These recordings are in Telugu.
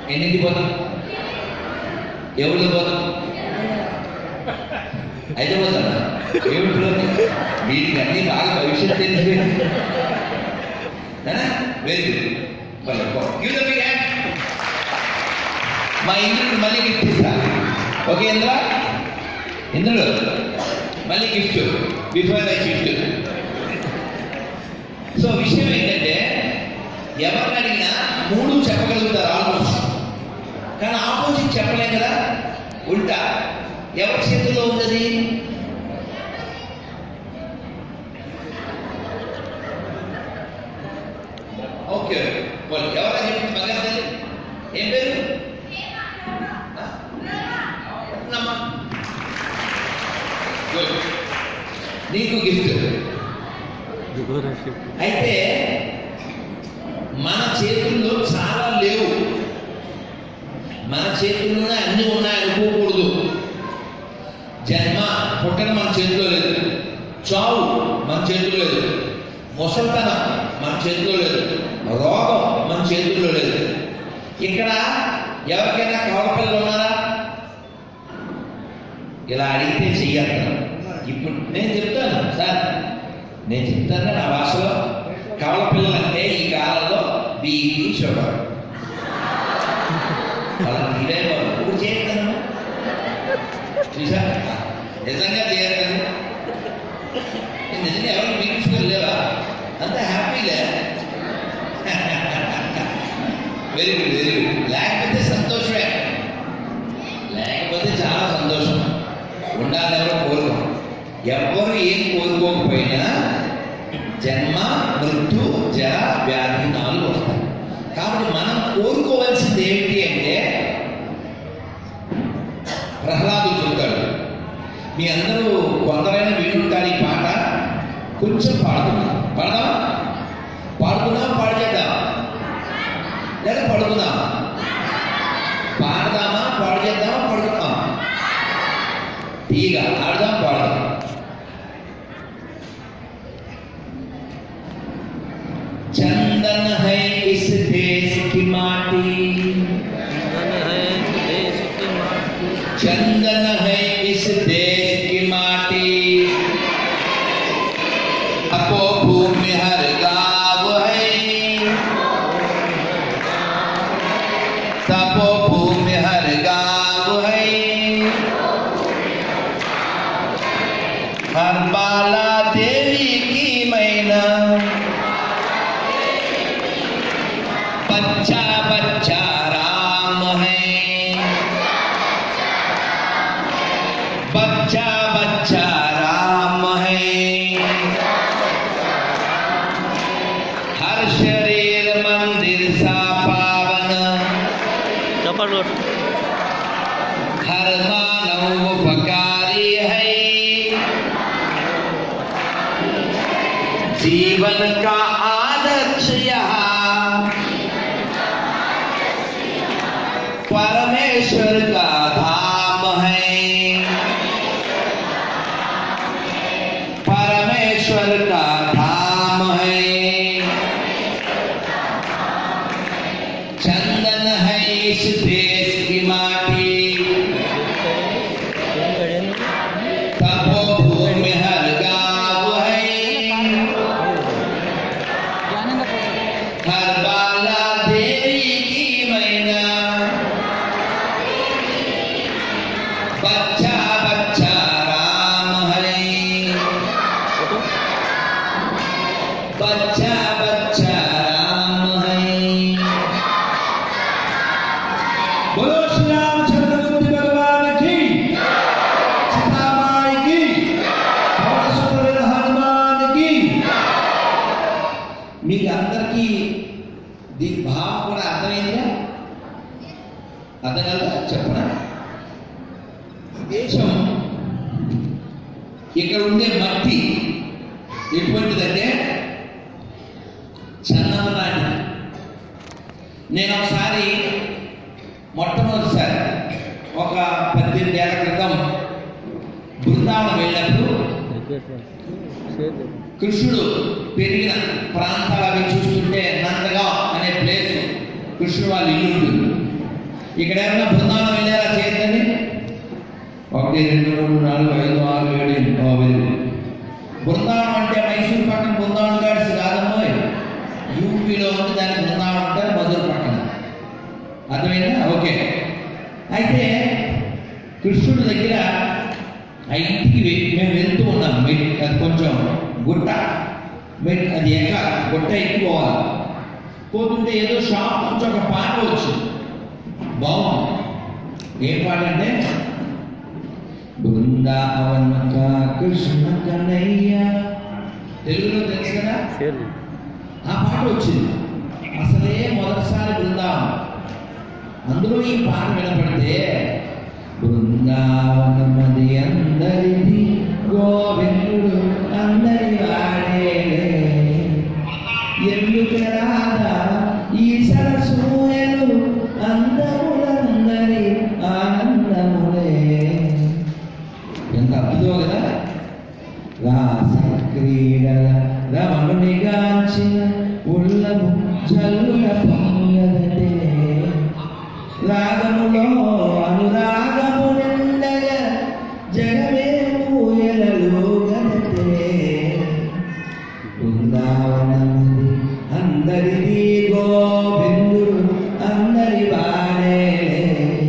ఎన్నింటి పోతాం ఎవరిలో పోతాం అయితే పోతారా ఏమిటిలో వీటికి అన్ని బాగా భవిష్యత్తు తెలిసిపోయింది very good give the big hand మా ఇంద్రుడు మళ్ళీ గిఫ్ట్ ఇస్తా ఓకే ఇంద్ర ఇంద్రుడు మళ్ళీ gift before the gift so విషయం ఏంటంటే ఎవరిని అడిగినా మూడు చెప్పగలుగుతారు ఆల్మోస్ట్ కానీ ఆపోజిట్ చెప్పలేం కదా ఉల్టా ఎవరి చేతిలో ఉన్నది ఓకే వాళ్ళు ఎవరైనా చెప్పి బంగారు తల్లి ఏం పేరు ఆ? రత్నమ్మ. Good. నీకు గిఫ్ట్ అయితే మన చేతుల్లో చాలా లేవు మన చేతుల్లోనే అన్ని ఉన్నాయి అనుకోకూడదు జన్మ పుట్టడం మన చేతిలో లేదు చావు మన చేతిలో లేదు ముసల్తనం మన చేతిలో లేదు రోగం మన చేతుల్లో లేదు ఇక్కడ ఎవరికైనా కవలపిల్లలు ఉన్నారా ఇలా అడిగితే చెయ్యగలను ఇప్పుడు నేను చెప్తాను సార్ నేను చెప్తాను నా భాషలో కవల పిల్లలు అంటే ఈ కాలంలో బీపీ షుగర్ వాళ్ళకి ఇదే బాబు. ఇప్పుడు చేస్తాను చూసా నిజంగా చేయగలను నిజంగా ఎవరు బీపీ షుగర్ లేవా అంత హ్యాపీలే వెరీ గుడ్ వెరీ గుడ్ లేకపోతే సంతోషమే లేకపోతే చాలా సంతోషం ఉండాలి ఎవరో కోరుకోం ఎవ్వరు ఏం కోరుకోకపోయినా జన్మ మృత్యు జర వ్యాధి నాలుగు వస్తాయి కాబట్టి మనం కోరుకోవాల్సింది ఏమిటి అంటే ప్రహ్లాదుడు చెబుతాడు మీ అందరూ కొందరైనా వినుంటారు ఈ పాట కొంచెం పాడుతున్నా పాడదాం పాడుకుందాం పాడు చేద్దాం లేదా పడుకుందాం పాడదామా పాడు చేద్దామా పడుకుందాం తీగ ఆడదాం పాడదాం चंदन है इस देश की माटी चंदन है इस देश की माटी अपो भूमि हर गाँव है तपो भूमि हर गाँव है हर बाला देवी की मैना बच्चा बच्चा राम है बच्चा बच्चा राम है हर शरीर मंदिर सा पावन हर मानव उपकारी है जीवन का आदर्श यहाँ परमेश्वर का धाम है परमेश्वर का धाम है चंदन है इस देश की माटी तपोभूमि हर गाँव है हर बाला देवी की मैना बच्चा बच्चा राम है बच्चा बच्चा राम है बोलो श्री रामचंद्रमूर्ति भगवान की सीतामाई की पवन सुंदर हनुमान की మీకు అందరికీ దీని భావం కూడా అర్థమైందా అర్థం కదా చెప్పనా దేశం ఇక్కడ ఉండే మట్టి ఎటువంటిదంటే చందనం లాంటిది నేను ఒకసారి మొట్టమొదటిసారి ఒక పద్దెనిమిది ఏళ్ల క్రితం బృందావనం వెళ్ళినప్పుడు కృష్ణుడు పెరిగిన ప్రాంతాలు అవి చూస్తుంటే నందగా అనే ప్లేస్ కృష్ణుడు వాళ్ళ ఇల్లు ఉంటుంది ఇక్కడ ఏమన్నా బృందావనం వెళ్ళారా చేయొద్దండి ఒకటి రెండు మూడు నాలుగు ఐదు ఆరు ఏడు ఎనిమిది ఓ, వెరీ గుడ్. బృందావనం అంటే మైసూర్ పక్కన బృందావనం గాడ్స్ కాదమ్మో యూపీలో ఉంది దాని బృందావనం అంటే మధుర పక్కన అర్థమైందా ఓకే అయితే కృష్ణుడి దగ్గర ఆ ఇంటికి వె- మేము వెళ్తూ ఉన్నాం మెట్ అది కొంచెం గుట్ట మెట్ అది ఎక్క గుట్ట ఎక్కిపోవాలి పోతుంటే ఏదో షాప్ నుంచి ఒక పాట వచ్చింది బాగుంది ఏం పాట అంటే బృందావన కా కృష్ణ కన్నయ్య తెలుగులో తెలుసు కదా ఆ పాట వచ్చింది అసలే మొదటిసారి బృందావనం అందులో ఈ పాట వినపడితే బృందావనమది అందరిది గోవిందుడు అందరి వాడేలే ఎందుకు రాదా ఈ సరసూయలు అందములందరి ఆనందములే ఎంత అద్భుతం కదా రాస క్రీడల రమణునిగాంచిన ఉల్లము జల్లుల పొంగదటే రాగములో అనురాగము నిండగా జగమే ఊయలలో గనతే బృందావనముది అందరిది గోవిందుడు అందరి వాడేలే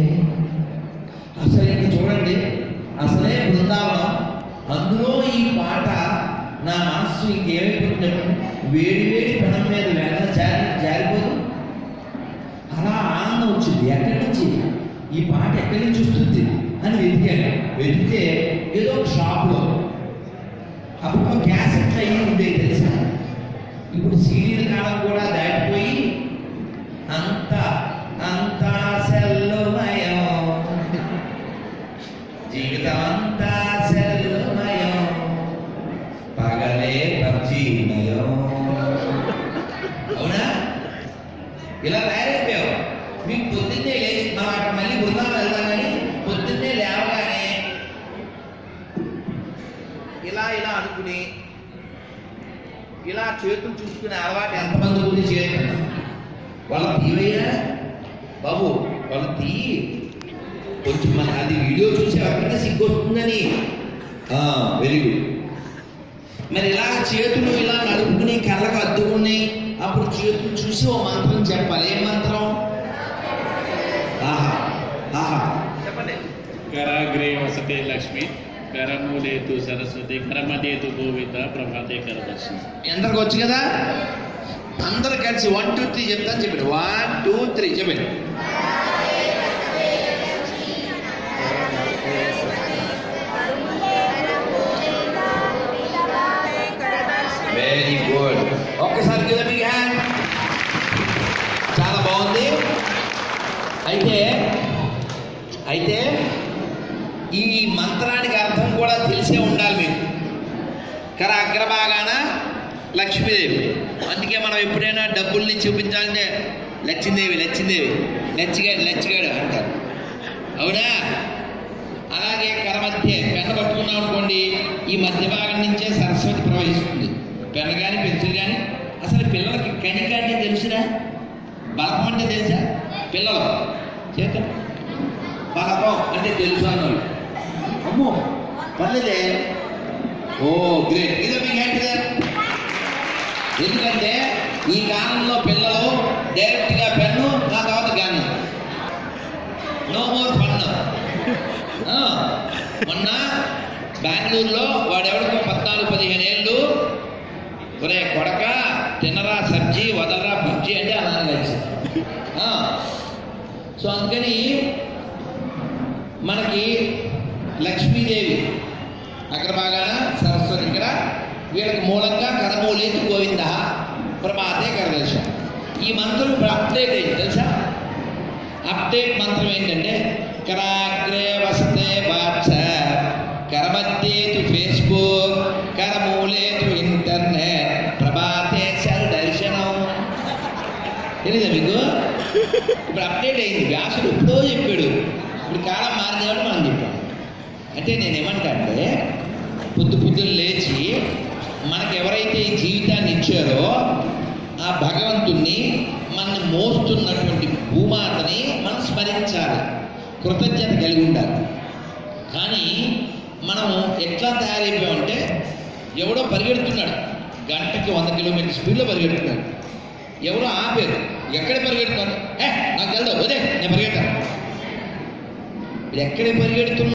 అసలు ఇంక చూడండి అసలే బృందావనం అందులో ఈ పాట నా మనస్సు ఇంకేమైపోతుందంటే వేడి వేడి పెనం మీద వెన్న జారి జారిపోదు అలా ఆనందం వచ్చింది ఎక్కడి నుంచి ఈ పాట ఎక్కడి నుంచి వస్తుంది అని వెతికాను వెతికితే ఏదో ఒక షాప్లో అప్పుడు క్యాసెట్ అయ్యి ఉండేది తెలుసా ఇప్పుడు సీడీల కాలం కూడా దాటిపోయి అంత అంతా సెల్లుమయం జీవితం అంతా సెల్లుమయం పగలే పబ్జీమయం అవునా ఇలా తయారైపోయావు మీకు పొద్దున్నే లేచి మనం అక్కడ మళ్ళీ బృందావనం వెళ్దాం కానీ పొద్దున్నే లేవగానే ఇలా ఇలా అనుకుని ఇలా చేతులు చూసుకునే అలవాటు ఎంతమంది ఉంది చేయకుండా వాళ్ళ తీవయ్యా బాబు వాళ్ళ తీ కొంచెం మన అది వీడియో చూసి ఎవరికైనా సిగ్గు వస్తుందని వెరీ గుడ్ మరి ఇలా చేతులు ఇలా నడుపుకుని కళ్ళకు అద్దుకుని అప్పుడు చేతులు చూసి ఓ మంత్రం చెప్పాలి ఏ మంత్రం ఆహా ఆహా చెప్పండి कराग्रे वसते लक्ष्मी करमूले तु सरस्वती करमध्ये तु गोविंद प्रभाते करदर्शि అందరికి వచ్చు కదా అందరు కలిసి వన్ టూ త్రీ చెప్తాను చెప్పండి వన్ టూ త్రీ చెప్పండి వెరీ గుడ్ ఒక్కసారి కదా మీ హ్యాండ్ చాలా బాగుంది అయితే అయితే ఈ మంత్రానికి అర్థం కూడా తెలిసే ఉండాలి మీకు కర అగ్రభాగాన లక్ష్మీదేవి అందుకే మనం ఎప్పుడైనా డబ్బుల్ని చూపించాలంటే లక్ష్మీదేవి లక్ష్మీదేవి లచ్చిగాడు లచ్చిగాడు అంటారు అవునా అలాగే కరమధ్య పెన్న పట్టుకున్నాం అనుకోండి ఈ మధ్య భాగం నుంచే సరస్వతి ప్రవహిస్తుంది పెన్ కానీ పెన్సిల్ కానీ అసలు పిల్లలకి కణిక అంటే తెలుసురా బలపం అంటే తెలుసా పిల్లలు చేత బలపం అంటే తెలుసు అన్నోళ్ళు అమ్మో పర్లేదే ఓ గ్రేట్ ఇదో మీకు ఏంటిదే ఎందుకంటే ఈ కాలంలో పిల్లలు డైరెక్ట్గా పెన్ను నా తర్వాత గన్ను నో మోర్ ఫన్ మొన్న బెంగళూరులో వాడెవడికో పద్నాలుగు పదిహేను ఏళ్ళు ఒరే కొడక తినరా సబ్జీ వదలరా పబ్జీ అంటే అలా కలిసి సో అందుకని మనకి లక్ష్మీదేవి అగ్రభాగాన సరస్వతి ఇక్కడ వీళ్ళకి మూలంగా కరమూలేది గోవింద ప్రభాతే కరదర్శ ఈ మంత్రం ఇప్పుడు అప్డేట్ అయింది తెలుసా అప్డేట్ మంత్రం ఏంటంటే కరాగ్రే వసతే వాట్సాప్ కరమధ్యేతు ఫేస్బుక్ కరమూలేతు ఇంటర్నెట్ ప్రభాతే సెల్ దర్శనం తెలీదా మీకు ఇప్పుడు అప్డేట్ అయింది వ్యాసుడు ఎప్పుడో చెప్పాడు ఇప్పుడు కాలం మారింది కాబట్టి మనం చెప్పాం అంటే నేను ఏమంటా అంటే పొద్దు పొద్దున్న లేచి మనకు ఎవరైతే ఈ జీవితాన్ని ఇచ్చారో ఆ ఆ భగవంతుణ్ణి మనల్ని మోస్తున్నటువంటి భూమాతని మనం స్మరించాలి కృతజ్ఞత కలిగి ఉండాలి కానీ మనం ఎట్లా తయారైపోయామంటే ఎవడో పరిగెడుతున్నాడు గంటకి వంద కిలోమీటర్ స్పీడ్లో పరిగెడుతున్నాడు ఎవరో ఆపారు ఎక్కడ పరిగెడుతున్నారు ఏ నాకు వెళ్దాం అదే నేను పరిగెడతాను ఎక్కడ పరిగెడుతున్నా